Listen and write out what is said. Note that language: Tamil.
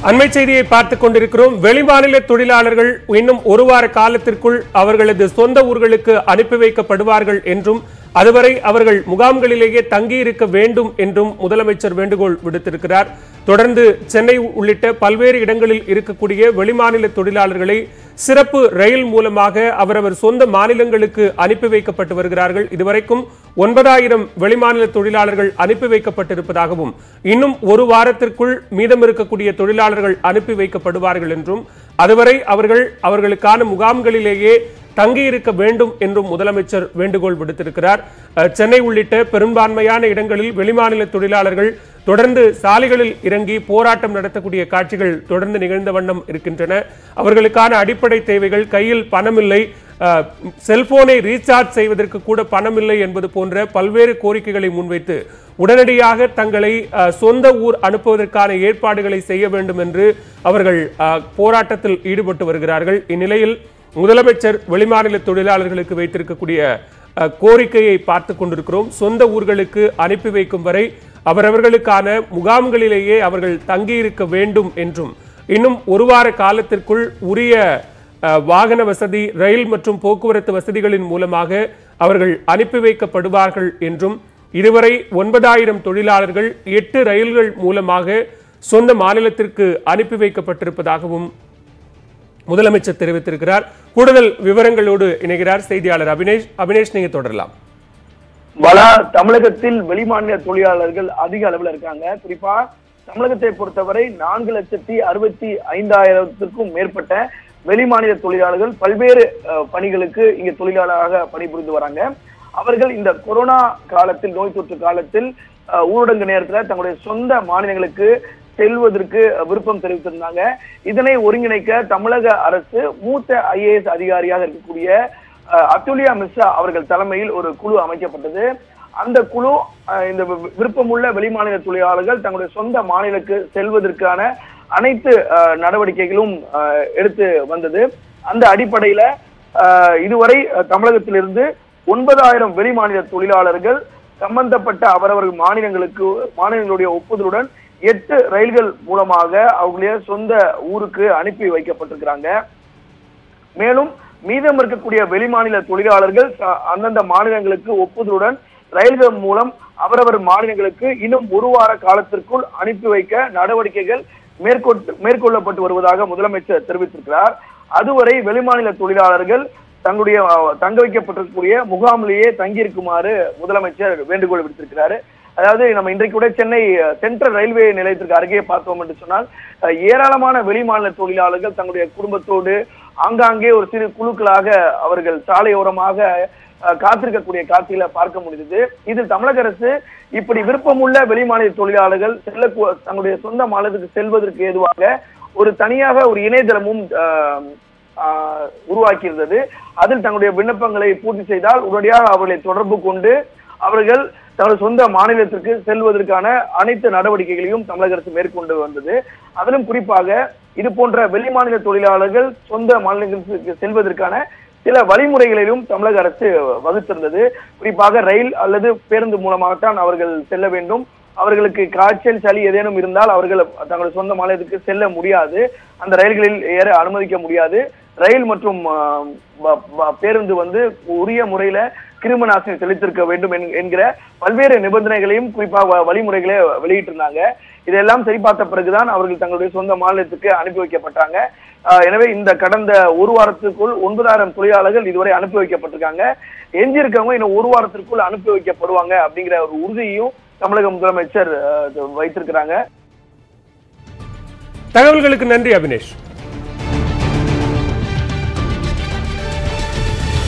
அண்மை செய்தியை பார்த்துக் கொண்டிருக்கிறோம் வெளிமாநில தொழிலாளர்கள் இன்னும் ஒரு வார காலத்திற்குள் அவர்களது சொந்த ஊர்களுக்கு அனுப்பி வைக்கப்படுவார்கள் என்றும் அதுவரை அவர்கள் முகாம்களிலேயே தங்கியிருக்க வேண்டும் என்றும் முதலமைச்சர் வேண்டுகோள் விடுத்திருக்கிறார் தொடர்ந்து சென்னை உள்ளிட்ட பல்வேறு இடங்களில் இருக்கக்கூடிய வெளிமாநில தொழிலாளர்களை சிறப்பு ரயில் மூலமாக அவரவர் சொந்த மாநிலங்களுக்கு அனுப்பி வைக்கப்பட்டு வருகிறார்கள் இதுவரைக்கும் ஒன்பதாயிரம் வெளிமாநில தொழிலாளர்கள் அனுப்பி வைக்கப்பட்டிருப்பதாகவும் இன்னும் ஒரு வாரத்திற்குள் மீதம் இருக்கக்கூடிய தொழிலாளர்கள் அனுப்பி வைக்கப்படுவார்கள் என்றும் அதுவரை அவர்கள் அவர்களுக்கான முகாம்களிலேயே தங்கியிருக்க வேண்டும் என்றும் முதலமைச்சர் வேண்டுகோள் விடுத்திருக்கிறார் அஹ், சென்னை உள்ளிட்ட பெரும்பான்மையான இடங்களில் வெளிமாநில தொழிலாளர்கள் தொடர்ந்து சாலைகளில் இறங்கி போராட்டம் நடத்தக்கூடிய காட்சிகள் தொடர்ந்து நிகழ்ந்த வண்ணம் இருக்கின்றன அவர்களுக்கான அடிப்படை தேவைகள் கையில் பணமில்லை அஹ், செல்போனை ரீசார்ஜ் செய்வதற்கு கூட பணமில்லை என்பது போன்ற பல்வேறு கோரிக்கைகளை முன்வைத்து உடனடியாக தங்களை அஹ், சொந்த ஊர் அனுப்புவதற்கான ஏற்பாடுகளை செய்ய வேண்டும் என்று அவர்கள் அஹ், போராட்டத்தில் ஈடுபட்டு வருகிறார்கள் இந்நிலையில் முதலமைச்சர் வெளிமாநில தொழிலாளர்களுக்கு வைத்திருக்கக்கூடிய அஹ், கோரிக்கையை பார்த்து கொண்டிருக்கிறோம் சொந்த ஊர்களுக்கு அனுப்பி வைக்கும் வரை அவரவர்களுக்கான முகாம்களிலேயே அவர்கள் தங்கியிருக்க வேண்டும் என்றும் இன்னும் ஒரு வார காலத்திற்குள் உரிய அஹ், வாகன வசதி ரயில் மற்றும் போக்குவரத்து வசதிகளின் மூலமாக அவர்கள் அனுப்பி வைக்கப்படுவார்கள் என்றும் இதுவரை ஒன்பதாயிரம் தொழிலாளர்கள் எட்டு ரயில்கள் மூலமாக சொந்த மாநிலத்திற்கு அனுப்பி வைக்கப்பட்டிருப்பதாகவும் முதலமைச்சர் தெரிவித்திருக்கிறார் கூடுதல் விவரங்களோடு இணைகிறார் செய்தியாளர் அபினேஷ் அபினேஷ் நீங்க தொடரலாம் பலா தமிழகத்தில் வெளிமாநில தொழிலாளர்கள் அதிக அளவுல இருக்காங்க குறிப்பா தமிழகத்தை பொறுத்தவரை நான்கு லட்சத்தி அறுபத்தி ஐந்தாயிரத்துக்கும் மேற்பட்ட வெளிமாநில தொழிலாளர்கள் பல்வேறு அஹ், பணிகளுக்கு இங்க தொழிலாளராக பணிபுரிந்து வராங்க அவர்கள் இந்த கொரோனா காலத்தில் நோய் தொற்று காலத்தில் அஹ், ஊரடங்கு நேரத்துல தங்களுடைய சொந்த மாநிலங்களுக்கு செல்வதற்கு விருப்பம் தெரிவித்திருந்தாங்க இதனை ஒருங்கிணைக்க தமிழக அரசு மூத்த ஐஏஎஸ் அதிகாரியாக இருக்கக்கூடிய அஹ், அத்துலியா மிஸ்ரா அவர்கள் தலைமையில் ஒரு குழு அமைக்கப்பட்டது அந்த குழு அஹ், இந்த வி- விருப்பமுள்ள வெளிமாநில தொழிலாளர்கள் தங்களுடைய சொந்த மாநிலக்கு செல்வதற்கான அனைத்து அஹ், நடவடிக்கைகளும் அஹ், எடுத்து வந்தது அந்த அடிப்படையில அஹ், இதுவரை அஹ், தமிழகத்திலிருந்து ஒன்பதாயிரம் வெளிமாநில தொழிலாளர்கள் சம்பந்தப்பட்ட அவரவர்கள் மாநிலங்களுக்கு மாநிலங்களுடைய ஒப்புதலுடன் எட்டு ரயில்கள் மூலமாக அவங்களுடைய சொந்த ஊருக்கு அனுப்பி வைக்கப்பட்டிருக்கிறாங்க மேலும் மீதம் இருக்கக்கூடிய வெளிமாநில தொழிலாளர்கள் அ- அந்தந்த மாநிலங்களுக்கு ஒப்புதலுடன் ரயில்கள் மூலம் அவரவர் மாநிலங்களுக்கு இன்னும் ஒரு வார காலத்திற்குள் அனுப்பி வைக்க நடவடிக்கைகள் மேற்கொண்டு மேற்கொள்ளப்பட்டு வருவதாக முதலமைச்சர் தெரிவித்திருக்கிறார் அதுவரை வெளிமாநில தொழிலாளர்கள் தங்களுடைய அ, தங்க வைக்கப்பட்டிருக்கக்கூடிய முகாமிலேயே தங்கியிருக்குமாறு முதலமைச்சர் வேண்டுகோள் விடுத்திருக்கிறாரு அதாவது நம்ம இன்றைக்கு கூட சென்னை அ, சென்ட்ரல் ரயில்வே நிலையத்திற்கு அருகே பார்த்தோம் என்று சொன்னால் அ, ஏராளமான வெளிமாநில தொழிலாளர்கள் தங்களுடைய குடும்பத்தோடு ஆங்காங்கே ஒரு சிறு குழுக்களாக அவர்கள் சாலையோரமாக அ, காத்திருக்கக்கூடிய காட்சிகளை பார்க்க முடிந்தது இதில் தமிழக அரசு இப்படி விருப்பமுள்ள வெளிமாநில தொழிலாளர்கள் செல்ல தங்களுடைய சொந்த மாநிலத்துக்கு செல்வதற்கு ஏதுவாக ஒரு தனியாக ஒரு இணையதளமும் அ, ஆ, உருவாக்கியிருந்தது அதில் தங்களுடைய விண்ணப்பங்களை பூர்த்தி செய்தால் உடனடியாக அவர்களை தொடர்பு கொண்டு அவர்கள் தங்களது சொந்த மாநிலத்திற்கு செல்வதற்கான அனைத்து நடவடிக்கைகளையும் தமிழக அரசு மேற்கொண்டு வந்தது அதிலும் குறிப்பாக இது போன்ற வெளிமாநில தொழிலாளர்கள் சொந்த மாநிலங்களுக்கு செல்வதற்கான சில வழிமுறைகளிலும் தமிழக அரசு வகுத்திருந்தது குறிப்பாக ரயில் அல்லது பேருந்து மூலமாகத்தான் அவர்கள் செல்ல வேண்டும் அவர்களுக்கு காய்ச்சல் சளி ஏதேனும் இருந்தால் அவர்கள் தங்களது சொந்த மாநிலத்துக்கு செல்ல முடியாது அந்த ரயில்களில் ஏற அனுமதிக்க முடியாது ரயில் மற்றும் ஆ, ப- ப- பேருந்து வந்து உரிய முறையில கிருமி நாசினி தெளித்திருக்க வேண்டும் என்- என்கிற பல்வேறு நிபந்தனைகளையும் குறிப்பாக வ- வழிமுறைகளை வெளியிட்டிருந்தாங்க இதெல்லாம் சரி பார்த்த பிறகுதான் அவர்கள் தங்களுடைய சொந்த மாநிலத்துக்கு அனுப்பி வைக்கப்பட்டாங்க ஆஹ் எனவே இந்த கடந்த ஒரு வாரத்திற்குள் ஒன்பதாயிரம் தொழிலாளர்கள் இதுவரை அனுப்பி வைக்கப்பட்டிருக்காங்க எஞ்சி இருக்கவங்க இன்னும் ஒரு வாரத்திற்குள் அனுப்பி வைக்கப்படுவாங்க அப்படிங்கிற ஒரு உறுதியையும் தமிழக முதலமைச்சர் ஆஹ் வைத்திருக்கிறாங்க தகவல்களுக்கு நன்றி அபினேஷ்